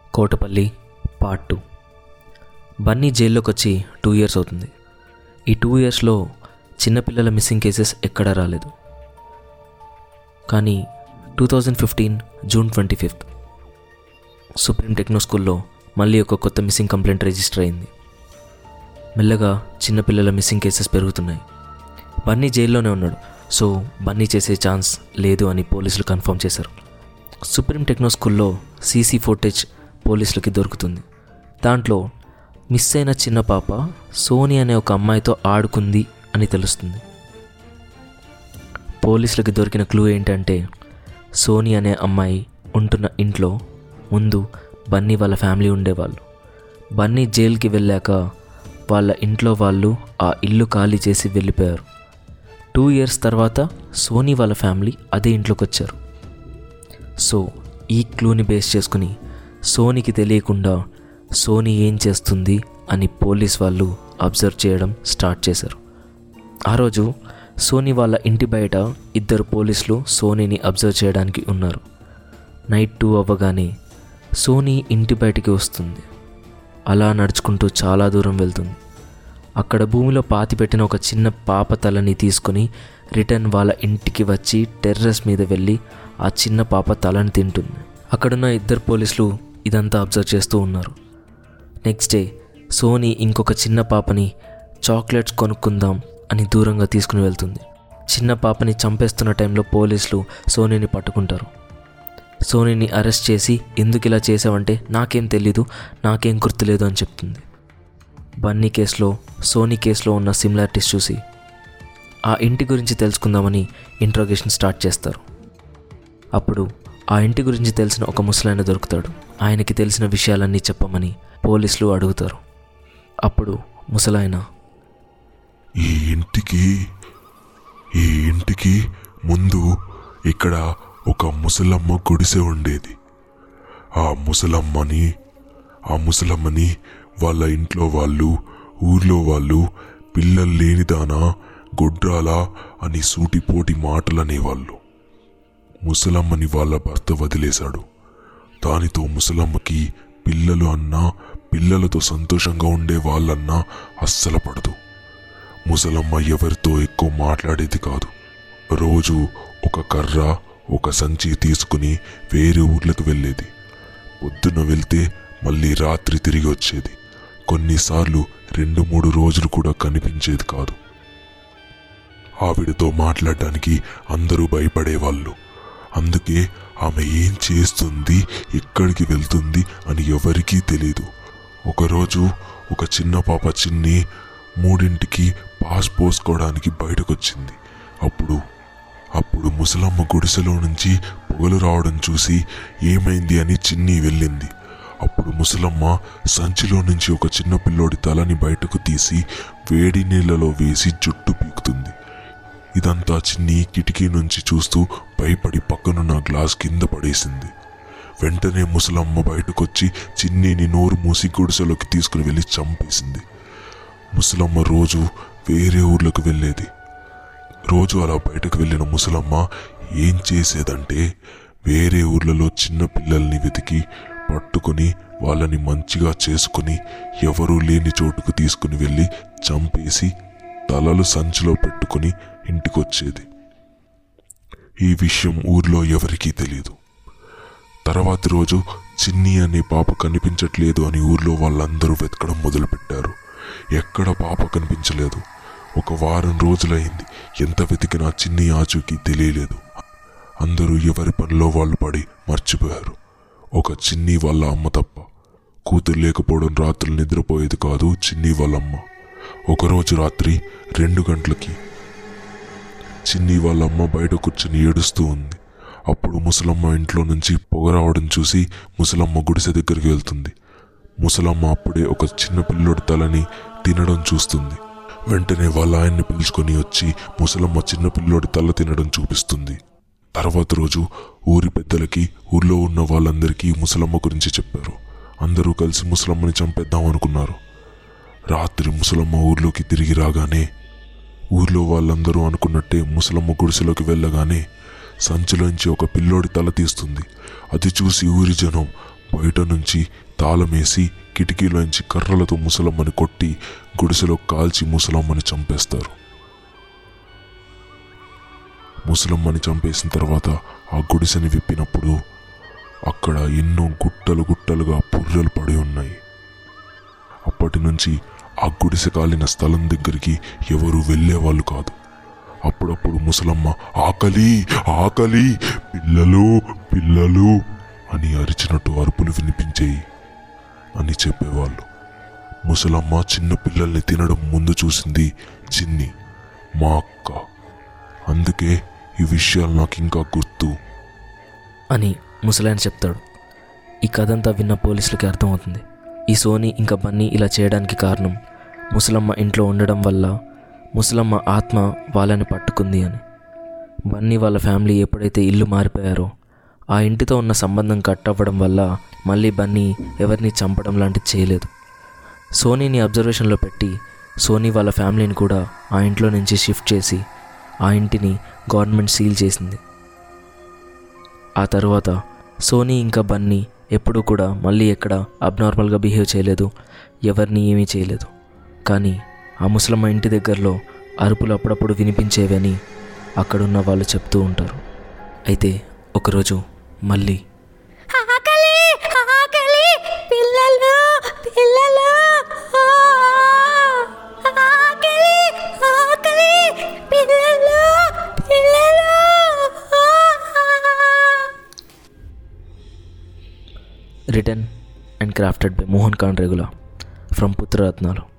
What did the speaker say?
Kotapalli part two Bunny జైల్లోకి వచ్చి two years అవుతుంది ఈ టూ ఇయర్స్లో చిన్నపిల్లల మిస్సింగ్ కేసెస్ ఎక్కడా రాలేదు కానీ two thousand fifteen June twenty fifth supreme techno స్కూల్లో మళ్ళీ ఒక కొత్త మిస్సింగ్ కంప్లైంట్ రిజిస్టర్ అయింది మెల్లగా చిన్నపిల్లల మిస్సింగ్ కేసెస్ పెరుగుతున్నాయి బన్నీ జైల్లోనే ఉన్నాడు సో బన్నీ చేసే ఛాన్స్ లేదు అని పోలీసులు కన్ఫర్మ్ చేశారు సుప్రీం టెక్నో స్కూల్లో సీసీ ఫుటేజ్ పోలీసులకి దొరుకుతుంది దాంట్లో మిస్ అయిన చిన్న పాప సోని అనే ఒక అమ్మాయితో ఆడుకుంది అని తెలుస్తుంది పోలీసులకి దొరికిన క్లూ ఏంటంటే సోని అనే అమ్మాయి ఉంటున్న ఇంట్లో ముందు బన్నీ వాళ్ళ ఫ్యామిలీ ఉండేవాళ్ళు బన్నీ జైలుకి వెళ్ళాక వాళ్ళ ఇంట్లో వాళ్ళు ఆ ఇల్లు ఖాళీ చేసి వెళ్ళిపోయారు టూ ఇయర్స్ తర్వాత సోనీ వాళ్ళ ఫ్యామిలీ అదే ఇంట్లోకి వచ్చారు సో ఈ క్లూని బేస్ చేసుకుని సోనీకి తెలియకుండా సోనీ ఏం చేస్తుంది అని పోలీస్ వాళ్ళు అబ్జర్వ్ చేయడం స్టార్ట్ చేశారు ఆ రోజు సోనీ వాళ్ళ ఇంటి బయట ఇద్దరు పోలీసులు సోనీని అబ్జర్వ్ చేయడానికి ఉన్నారు నైట్ టూ అవ్వగానే సోనీ ఇంటి బయటికి వస్తుంది అలా నడుచుకుంటూ చాలా దూరం వెళ్తుంది అక్కడ భూమిలో పాతి పెట్టిన ఒక చిన్న పాప తలని తీసుకొని రిటర్న్ వాళ్ళ ఇంటికి వచ్చి టెర్రస్ మీద వెళ్ళి ఆ చిన్న పాప తలని తింటుంది అక్కడున్న ఇద్దరు పోలీసులు ఇదంతా అబ్జర్వ్ చేస్తూ ఉన్నారు నెక్స్ట్ డే సోనీ ఇంకొక చిన్న పాపని చాక్లెట్స్ కొనుక్కుందాం అని దూరంగా తీసుకుని వెళ్తుంది చిన్న పాపని చంపేస్తున్న టైంలో పోలీసులు సోనీని పట్టుకుంటారు సోనీని అరెస్ట్ చేసి ఎందుకు ఇలా చేసావంటే నాకేం తెలీదు నాకేం గుర్తులేదు అని చెప్తుంది బన్నీ కేసులో సోనీ కేసులో ఉన్న సిమిలారిటీస్ చూసి ఆ ఇంటి గురించి తెలుసుకుందామని ఇంట్రోగేషన్ స్టార్ట్ చేస్తారు అప్పుడు ఆ ఇంటి గురించి తెలిసిన ఒక ముసలాయన దొరుకుతాడు ఆయనకి తెలిసిన విషయాలన్నీ చెప్పమని పోలీసులు అడుగుతారు అప్పుడు ముసలాయన ఈ ఇంటికి ఈ ఇంటికి ముందు ఇక్కడ ఒక ముసలమ్మ గుడిసె ఉండేది ఆ ముసలమ్మని ఆ ముసలమ్మని వాళ్ళ ఇంట్లో వాళ్ళు ఊర్లో వాళ్ళు పిల్లలు లేనిదానా గొడ్రాలా అని సూటిపోటి మాటలు అనేవాళ్ళు ముసలమ్మని వాళ్ళ భర్త వదిలేశాడు దానితో ముసలమ్మకి పిల్లలు అన్నా పిల్లలతో సంతోషంగా ఉండే వాళ్ళన్నా అస్సలు పడదు ముసలమ్మ ఎవరితో ఎక్కువ మాట్లాడేది కాదు రోజు ఒక కర్ర ఒక సంచి తీసుకుని వేరే ఊర్లకు వెళ్ళేది పొద్దున వెళ్తే మళ్ళీ రాత్రి తిరిగి వచ్చేది కొన్నిసార్లు రెండు మూడు రోజులు కూడా కనిపించేది కాదు ఆవిడతో మాట్లాడడానికి అందరూ భయపడేవాళ్ళు అందుకే ఆమె ఏం చేస్తుంది ఎక్కడికి వెళ్తుంది అని ఎవరికీ తెలీదు ఒకరోజు ఒక చిన్న పాప చిన్ని మూడింటికి పాస్ పోసుకోవడానికి బయటకొచ్చింది అప్పుడు అప్పుడు ముసలమ్మ గుడిసెలో నుంచి పొగలు రావడం చూసి ఏమైంది అని చిన్ని వెళ్ళింది అప్పుడు ముసలమ్మ సంచిలో నుంచి ఒక చిన్న పిల్లోడి తలని బయటకు తీసి వేడి నీళ్ళలో వేసి జుట్టు పీకుతుంది ఇదంతా చిన్ని కిటికీ నుంచి చూస్తూ భయపడి పక్కనున్న గ్లాస్ కింద పడేసింది వెంటనే ముసలమ్మ బయటకొచ్చి చిన్నీని నోరు మూసి గుడిసెలోకి తీసుకుని వెళ్ళి చంపేసింది ముసలమ్మ రోజు వేరే ఊర్లకు వెళ్ళేది రోజు అలా బయటకు వెళ్ళిన ముసలమ్మ ఏం చేసేదంటే వేరే ఊర్లలో చిన్న పిల్లల్ని వెతికి పట్టుకొని వాళ్ళని మంచిగా చేసుకుని ఎవరూ లేని చోటుకు తీసుకుని వెళ్ళి చంపేసి తలలు సంచిలో పెట్టుకుని ఇంటికొచ్చేది ఈ విషయం ఊర్లో ఎవరికీ తెలియదు తర్వాతి రోజు చిన్ని అనే పాప కనిపించట్లేదు అని ఊర్లో వాళ్ళందరూ వెతకడం మొదలుపెట్టారు ఎక్కడ పాప కనిపించలేదు ఒక వారం రోజులైంది ఎంత వెతికినా చిన్ని ఆచూకీ తెలియలేదు అందరూ ఎవరి పనిలో వాళ్ళు పడి మర్చిపోయారు ఒక చిన్ని వాళ్ళ అమ్మ తప్ప కూతురు లేకపోవడం రాత్రులు నిద్రపోయేది కాదు చిన్ని వాళ్ళమ్మ ఒకరోజు రాత్రి రెండు గంటలకి చిన్ని వాళ్ళ అమ్మ బయట కూర్చుని ఏడుస్తూ ఉంది అప్పుడు ముసలమ్మ ఇంట్లో నుంచి పొగ రావడం చూసి ముసలమ్మ గుడిసె దగ్గరికి వెళ్తుంది ముసలమ్మ అప్పుడే ఒక చిన్న పిల్లోడి తలని తినడం చూస్తుంది వెంటనే వాళ్ళ ఆయన్ని పిలుచుకొని వచ్చి ముసలమ్మ చిన్న పిల్లోడి తల తినడం చూపిస్తుంది తర్వాత రోజు ఊరి పెద్దలకి ఊర్లో ఉన్న వాళ్ళందరికీ ముసలమ్మ గురించి చెప్పారు అందరూ కలిసి ముసలమ్మని చంపేద్దాం అనుకున్నారు రాత్రి ముసలమ్మ ఊర్లోకి తిరిగి రాగానే ఊర్లో వాళ్ళందరూ అనుకున్నట్టే ముసలమ్మ గుడిసెలోకి వెళ్ళగానే సంచిలోంచి ఒక పిల్లోడి తల తీస్తుంది అది చూసి ఊరి జనం బయట నుంచి తాళమేసి కిటికీలోంచి కర్రలతో ముసలమ్మని కొట్టి గుడిసెలో కాల్చి ముసలమ్మని చంపేస్తారు ముసలమ్మని చంపేసిన తర్వాత ఆ గుడిసెని విప్పినప్పుడు అక్కడ ఎన్నో గుట్టలు గుట్టలుగా పుర్రెలు పడి ఉన్నాయి అప్పటి నుంచి ఆ గుడిసె కాలిన స్థలం దగ్గరికి ఎవరు వెళ్ళేవాళ్ళు కాదు అప్పుడప్పుడు ముసలమ్మ ఆకలి ఆకలి పిల్లలు పిల్లలు అని అరిచినట్టు అరుపులు వినిపించేయి అని చెప్పేవాళ్ళు ముసలమ్మ చిన్న పిల్లల్ని తినడం ముందు చూసింది చిన్ని మా అక్క అందుకే ఈ విషయాలు నాకు ఇంకా గుర్తు అని ముసలాయన చెప్తాడు ఈ కథంతా విన్న పోలీసులకి అర్థమవుతుంది ఈ సోని ఇంకా బన్నీ ఇలా చేయడానికి కారణం ముసలమ్మ ఇంట్లో ఉండడం వల్ల ముసలమ్మ ఆత్మ వాళ్ళని పట్టుకుంది అని బన్నీ వాళ్ళ ఫ్యామిలీ ఎప్పుడైతే ఇల్లు మారిపోయారో ఆ ఇంటితో ఉన్న సంబంధం కట్ అవ్వడం వల్ల మళ్ళీ బన్నీ ఎవరిని చంపడం లాంటిది చేయలేదు సోనీని అబ్జర్వేషన్లో పెట్టి సోనీ వాళ్ళ ఫ్యామిలీని కూడా ఆ ఇంట్లో నుంచి షిఫ్ట్ చేసి ఆ ఇంటిని గవర్నమెంట్ సీల్ చేసింది ఆ తర్వాత సోనీ ఇంకా బన్నీ ఎప్పుడూ కూడా మళ్ళీ ఎక్కడ అబ్నార్మల్గా బిహేవ్ చేయలేదు ఎవరిని ఏమీ చేయలేదు కానీ ఆ ముసలమ్మ ఇంటి దగ్గరలో అరుపులు అప్పుడప్పుడు వినిపించేవని అక్కడున్న వాళ్ళు చెప్తూ ఉంటారు అయితే ఒకరోజు మళ్ళీ ఆకలి ఆకలి పిల్లలు పిల్లలు ఆ! ఆకలి ఆకలి పిల్లలు పిల్లలు ఆ! Written and crafted by Mohan కాన్ రెగులా ఫ్రమ్ పుత్రరత్నాలు